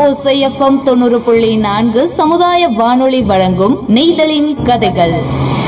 ஓசைஎஃப்எம் தொண்ணூறு புள்ளி நான்கு சமுதாய வானொலி வழங்கும் நெய்தலின் கதைகள்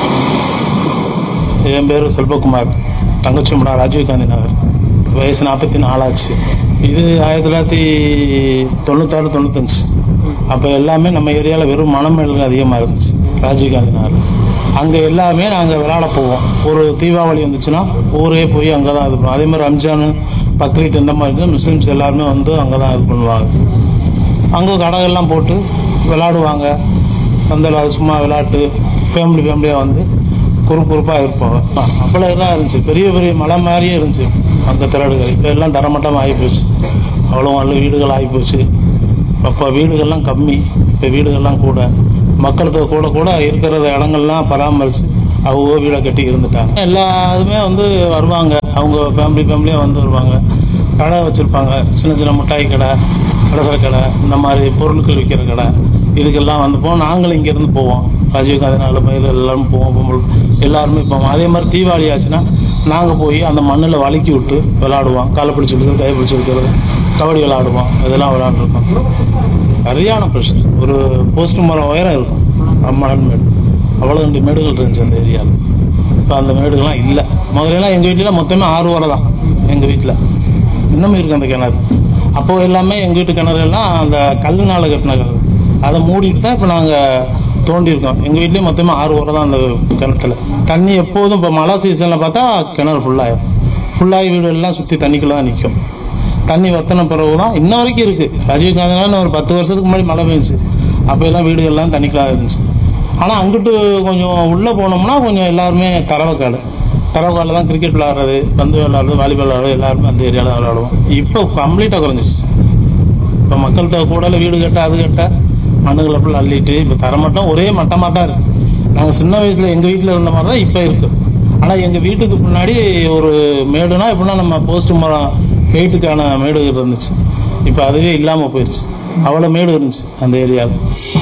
என் பேர் செல்வகுமார் தங்கச்சிமடா ராஜீவ்காந்தி நகர் வயசு நாற்பத்தி நாலாச்சு இது ஆயிரத்தி தொள்ளாயிரத்தி தொண்ணூத்தாறு தொண்ணூத்தஞ்சு அப்போ எல்லாமே நம்ம ஏரியாவில் வெறும் மணமேடுகள் அதிகமாக இருந்துச்சு ராஜீவ்காந்தி நகர் அங்கே எல்லாமே நாங்கள் விளையாட போவோம் ஒரு தீபாவளி வந்துச்சுன்னா ஊரே போய் அங்கே தான் இது பண்ணுவோம் அதே மாதிரி ரம்ஜான் பக்ரீத் இந்த மாதிரி இருந்துச்சுன்னா முஸ்லீம்ஸ் எல்லாருமே வந்து அங்கே தான் இது பண்ணுவாங்க அங்கே கடைகள்லாம் போட்டு விளாடுவாங்க அந்த சும்மா விளையாட்டு ஃபேமிலி ஃபேமிலியாக வந்து குறுப்பு குறுப்பாக இருப்பாங்க அவ்வளோ இதாக இருந்துச்சு பெரிய பெரிய மலை மாதிரியே இருந்துச்சு அங்கே திரடுகள் இப்போ எல்லாம் தரமட்டமாக ஆகிப்போச்சு அவ்வளோ நல்ல வீடுகள் ஆகிப்போச்சு அப்போ வீடுகள்லாம் கம்மி இப்போ வீடுகள்லாம் கூட மக்கள் தொகை கூட கூட இருக்கிற இடங்கள்லாம் பராமரித்து அவங்க வீடை கட்டி இருந்துட்டாங்க எல்லா இதுவுமே வந்து வருவாங்க அவங்க ஃபேமிலி ஃபேமிலியாக வந்து வருவாங்க கடை வச்சுருப்பாங்க சின்ன சின்ன மிட்டாய் கடை கடைசர கடை இந்த மாதிரி பொருட்கள் விற்கிற கடை இதுக்கெல்லாம் வந்து போவோம் நாங்களும் இங்கேருந்து போவோம் ராஜீவ்காந்தி நாலு பயிர் எல்லாரும் போவோம் பொம்பளை எல்லாருமே போவோம் அதே மாதிரி தீபாவளி ஆச்சுன்னா நாங்கள் போய் அந்த மண்ணில் வழுக்கி விட்டு விளாடுவோம் காலை பிடிச்சி விடுறது கை பிடிச்சி விடுறது கபடி விளாடுவோம் இதெல்லாம் விளாண்டுருக்கோம் சரியான பிரச்சனை ஒரு போஸ்ட் மரம் உயரம் இருக்கும் அம்மான் மேடு அவ்வளோ ரெண்டு மேடுகள் இருந்துச்சு அந்த ஏரியாவில் இப்போ அந்த மேடுகள்லாம் இல்லை முதல்லலாம் எங்கள் வீட்டில் மொத்தமே ஆறு வரை தான் எங்கள் வீட்டில் இன்னமும் இருக்குது அந்த கிணறு அப்போது எல்லாமே எங்கள் வீட்டு கிணறு எல்லாம் அந்த கல்லுனால கட்டின கிணறு அதை மூடிட்டு தான் இப்போ நாங்கள் தோண்டியிருக்கோம் எங்கள் வீட்லேயும் மொத்தமாக ஆறு வரை தான் அந்த கிணத்துல தண்ணி எப்போதும் இப்போ மழை சீசனில் பார்த்தா கிணறு ஃபுல்லாகிடும் ஃபுல்லாகி வீடு எல்லாம் சுற்றி தண்ணிக்குள்ளே தான் நிற்கும் தண்ணி வத்தின பிறகு தான் இன்ன வரைக்கும் இருக்குது ராஜீவ்காந்தினா ஒரு பத்து வருஷத்துக்கு முன்னாடி மழை பெஞ்சிச்சு அப்போ எல்லாம் வீடுகள்லாம் தண்ணிக்கலாக இருந்துச்சு ஆனால் அங்கிட்டு கொஞ்சம் உள்ளே போனோம்னா கொஞ்சம் எல்லாருமே தரவக்காடு தரவக்காடில் தான் கிரிக்கெட் விளாட்றது பந்து விளாட்றது வாலிபால் விளாட்றது எல்லாருமே அந்த ஏரியாவில் தான் விளாடுவோம் இப்போ கம்ப்ளீட்டாக குறைஞ்சிச்சு இப்போ மக்கள் தொகை கூடல வீடு கட்ட அது கட்ட மண்ணுகளை ஃபுல்லாக அள்ளிட்டு இப்போ தரமட்டம் ஒரே மட்டமாக தான் இருக்குது நாங்கள் சின்ன வயசில் எங்கள் வீட்டில் இருந்த மாதிரி தான் இப்போ இருக்குது ஆனால் எங்கள் வீட்டுக்கு முன்னாடி ஒரு மேடுனா எப்படின்னா நம்ம போஸ்ட் மரம் வெயிட்டுக்கான மேடு இருந்துச்சு இப்போ அதுவே இல்லாமல் போயிடுச்சு அவ்வளோ மேடு இருந்துச்சு அந்த ஏரியாவில்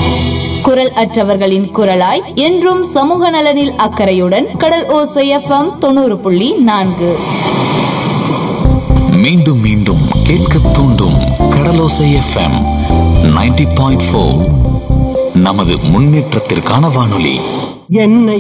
குரல் அற்றவர்களின் குரலாய் என்றும் சமூக நலனில் அக்கறையுடன் கடல் ஓசைஎஃப்எம் தொண்ணூறு புள்ளி நான்கு மீண்டும் மீண்டும் கேட்க தூண்டும் கடலோசை எஃப்எம் 90.4 பாயிண்ட் நமது முன்னேற்றத்திற்கான வானொலி என்னை